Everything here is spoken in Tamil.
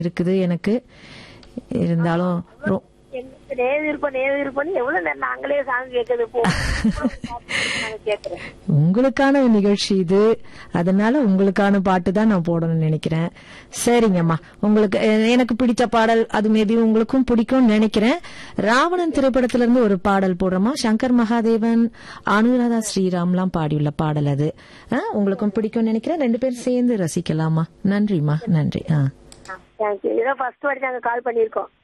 இருக்குது எனக்கு இருந்தாலும் ரொ- எங்களுக்கு நேர விருப்பம் நேர விருப்பம்னு எவ்வளவு நேரம் நாங்களே சாங் கேட்கறது போ நாங்க கேக்குறோம் உங்களுக்கான நிகழ்ச்சி இது அதனால உங்களுக்கான பாட்டு தான் நான் போடணும்னு நினைக்கிறேன் சரிங்கம்மா உங்களுக்கு அஹ், எனக்கு பிடிச்ச பாடல் அது மேபி உங்களுக்கும் பிடிக்கும்னு நினைக்கிறேன் ராவணன் திரைப்படத்துல இருந்து ஒரு பாடல் போடுறோமா சங்கர் மகாதேவன் அனுராதா ஸ்ரீராம்லாம் பாடியுள்ள பாடல் அது அஹ், உங்களுக்கும் பிடிக்கும்னு நினைக்கிறேன் ரெண்டு பேரும் சேர்ந்து ரசிக்கலாமா நன்றிம்மா நன்றி ஆ தேங்க்யூ இதான் ஃபர்ஸ்ட் வாட்டி நாங்க கால் பண்ணிருக்கோம்